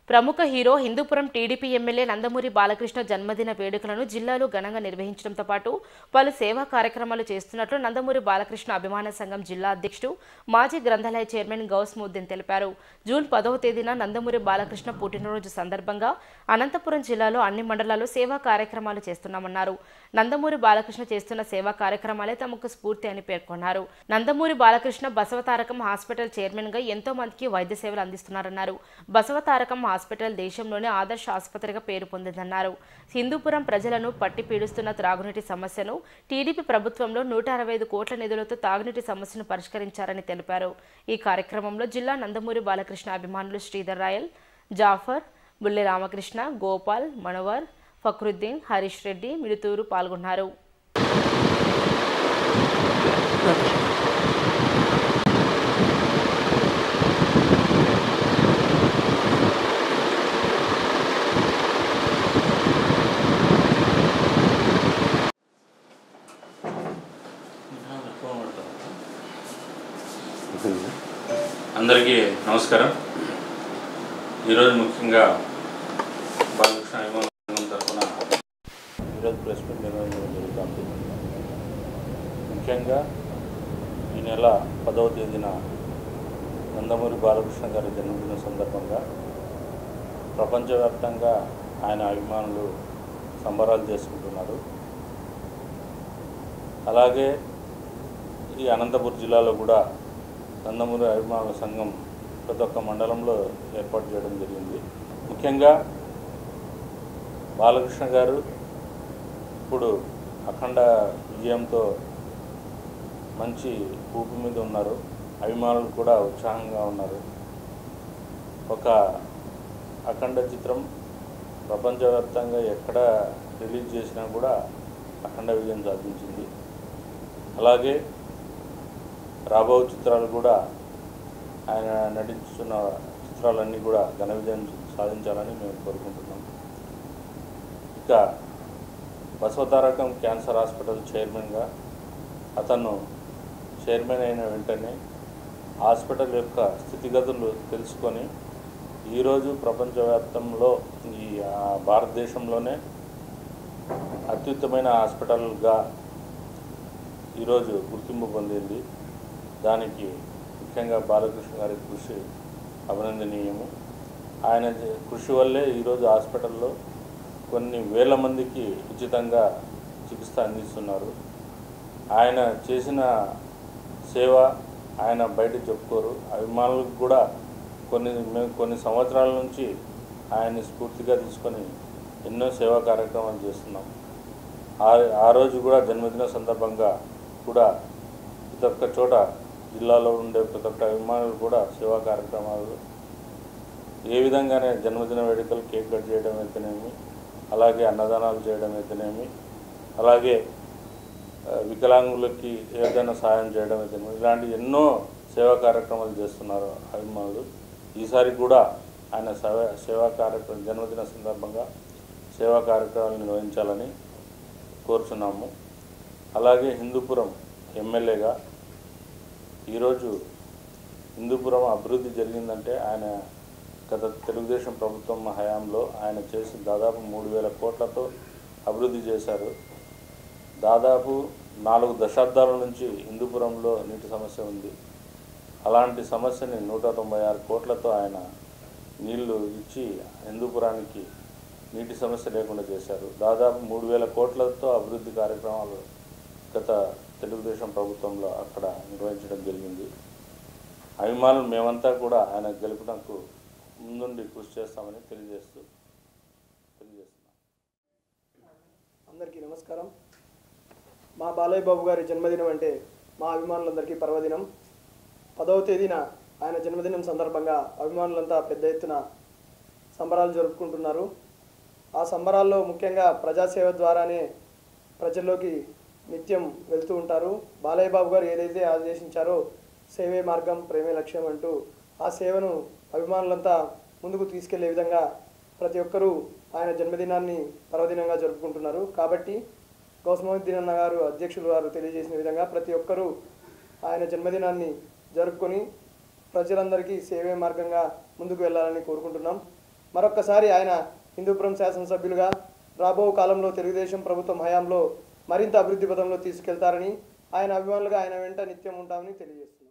ప్రముఖ hero Hindupuram TDP MLA Nandamuri Balakrishna జన్మదిన వేడుకలను జిల్లాలో ఘనంగా నిర్వహించడంతో పాటు పలు సేవా కార్యక్రమాలు చేస్తున్నట్లు నందమూరి బాలకృష్ణ అభిమాన సంఘం జిల్లా అధ్యక్షుడు మాజీ గ్రంథాలయ చైర్మన్ గౌస్ ముద్దీన్ తెలిపారు జూన్ పదవ తేదీన నందమూరి బాలకృష్ణ పుట్టినరోజు సందర్భంగా అనంతపురం జిల్లాలో అన్ని మండలాల్లో సేవా కార్యక్రమాలు చేస్తున్నామన్నారు నందమూరి బాలకృష్ణ చేస్తున్న సేవా కార్యక్రమాలే తమకు స్ఫూర్తి అని పేర్కొన్నారు నందమూరి బాలకృష్ణ బసవతారకం హాస్పిటల్ చైర్మన్ గా ఎంతో మందికి వైద్య సేవలు అందిస్తున్నారన్నారు బసవతారకం హాస్పిటల్ దేశంలోనే ఆదర్శ ఆసుపత్రిగా పేరు పొందిందన్నారు హిందూపురం ప్రజలను పట్టి పీడిస్తున్న త్రాగునీటి సమస్యను టీడీపీ ప్రభుత్వంలో నూట అరవై ఐదు కోట్ల నిధులతో తాగునీటి సమస్యను పరిష్కరించారని తెలిపారు ఈ కార్యక్రమంలో జిల్లా నందమూరి బాలకృష్ణ అభిమానులు శ్రీధర్ రాయల్ జాఫర్ బుల్లి రామకృష్ణ గోపాల్ మనోవర్ ఫక్రుద్దీన్ హరీష్ రెడ్డి మిడుతూరు పాల్గొన్నారు అందరికీ నమస్కారం ఈరోజు ముఖ్యంగా బాలకృష్ణ అభిమాన సంఘం తరఫున ఈరోజు ప్రెస్ మీట్ నిర్వహించడం జరుగుతుంది ముఖ్యంగా ఈ నెల పదవ తేదీన నందమూరి బాలకృష్ణ గారి జన్మదిన సందర్భంగా ప్రపంచవ్యాప్తంగా ఆయన అభిమానులు సంబరాలు చేసుకుంటున్నారు అలాగే ఈ అనంతపురం జిల్లాలో కూడా నందమూరి అభిమానుల సంఘం ప్రతి ఒక్క మండలంలో ఏర్పాటు చేయడం జరిగింది ముఖ్యంగా బాలకృష్ణ గారు ఇప్పుడు అఖండ విజయంతో మంచి ఊపి మీద ఉన్నారు అభిమానులు కూడా ఉత్సాహంగా ఉన్నారు ఒక అఖండ చిత్రం ప్రపంచవ్యాప్తంగా ఎక్కడ రిలీజ్ చేసినా కూడా అఖండ విజయం సాధించింది అలాగే రాబో చిత్రాలు కూడా ఆయన నటించుతున్న చిత్రాలన్నీ కూడా ఘన విజయం సాధించాలని మేము కోరుకుంటున్నాం ఇక బసవతారకం క్యాన్సర్ హాస్పిటల్ చైర్మన్గా అతను చైర్మన్ అయిన వెంటనే హాస్పిటల్ యొక్క స్థితిగతులు తెలుసుకొని ఈరోజు ప్రపంచవ్యాప్తంలో ఈ ఆ, భారతదేశంలోనే అత్యుత్తమైన హాస్పిటల్గా ఈరోజు గుర్తింపు పొందింది దానికి ముఖ్యంగా బాలకృష్ణ గారి కృషి అభినందనీయము ఆయన చే- కృషి వల్లే ఈరోజు హాస్పిటల్లో కొన్ని వేల మందికి ఉచితంగా చికిత్స అందిస్తున్నారు ఆయన చేసిన సేవ ఆయన బయట చెప్పుకోరు అభిమానులకు కూడా కొన్ని మేము కొన్ని సంవత్సరాల నుంచి ఆయన్ని స్ఫూర్తిగా తీసుకొని ఎన్నో సేవా కార్యక్రమాలు చేస్తున్నాం ఆ ఆ రోజు కూడా జన్మదిన సందర్భంగా కూడా ప్రతి ఒక్క చోట జిల్లాలో ఉండే ప్రతి ఒక్క అభిమానులు కూడా సేవా కార్యక్రమాలు ఏ విధంగానే జన్మదిన వేడుకలు కేక్ కట్ చేయడం అయితేనేమి అలాగే అన్నదానాలు చేయడం అయితేనేమి అలాగే ఆ, వికలాంగులకి ఏదైనా సాయం చేయడం అయితేనేమి ఇలాంటి ఎన్నో సేవా కార్యక్రమాలు చేస్తున్నారు అభిమానులు ఈసారి కూడా ఆయన సేవ సేవా కార్యక్రమం జన్మదిన సందర్భంగా సేవా కార్యక్రమాలు నిర్వహించాలని కోరుచున్నాము అలాగే హిందూపురం ఎమ్మెల్యేగా ఈరోజు హిందూపురం అభివృద్ధి జరిగిందంటే ఆయన గత తెలుగుదేశం ప్రభుత్వం హయాంలో ఆయన చేసి దాదాపు మూడు వేల కోట్లతో అభివృద్ధి చేశారు దాదాపు నాలుగు దశాబ్దాల నుంచి హిందూపురంలో నీటి సమస్య ఉంది అలాంటి సమస్యని నూట తొంభై ఆరు కోట్లతో ఆయన నీళ్లు ఇచ్చి హిందూపురానికి నీటి సమస్య లేకుండా చేశారు దాదాపు మూడు వేల కోట్లతో అభివృద్ధి కార్యక్రమాలు గత తెలుగుదేశం ప్రభుత్వంలో అక్కడ నిర్వహించడం జరిగింది అభిమానులు మేమంతా కూడా ఆయన గెలుపునకు ముందుండి కృషి చేస్తామని తెలియజేస్తూ తెలియజేస్తున్నాం అందరికీ నమస్కారం మా బాలయ్య బాబు గారి జన్మదినం అంటే మా అభిమానులందరికీ పర్వదినం పదవ తేదీన ఆయన జన్మదినం సందర్భంగా అభిమానులంతా పెద్ద ఎత్తున సంబరాలు జరుపుకుంటున్నారు ఆ సంబరాల్లో ముఖ్యంగా ప్రజాసేవ ద్వారానే ప్రజల్లోకి నిత్యం వెళ్తూ ఉంటారు బాలయ్య బాబు గారు ఏదైతే ఆదేశించారో సేవే మార్గం ప్రేమే లక్ష్యం అంటూ ఆ సేవను అభిమానులంతా ముందుకు తీసుకెళ్లే విధంగా ప్రతి ఒక్కరూ ఆయన జన్మదినాన్ని పర్వదినంగా జరుపుకుంటున్నారు కాబట్టి గౌస్మోద్దీన్ అన్న గారు అధ్యక్షులు వారు తెలియజేసిన విధంగా ప్రతి ఒక్కరూ ఆయన జన్మదినాన్ని జరుపుకొని ప్రజలందరికీ సేవే మార్గంగా ముందుకు వెళ్ళాలని కోరుకుంటున్నాం మరొక్కసారి ఆయన హిందూపురం శాసనసభ్యులుగా రాబో కాలంలో తెలుగుదేశం ప్రభుత్వం హయాంలో మరింత అభివృద్ధి పదంలో తీసుకెళ్తారని ఆయన అభిమానులుగా ఆయన వెంట నిత్యం ఉంటామని తెలియజేస్తుంది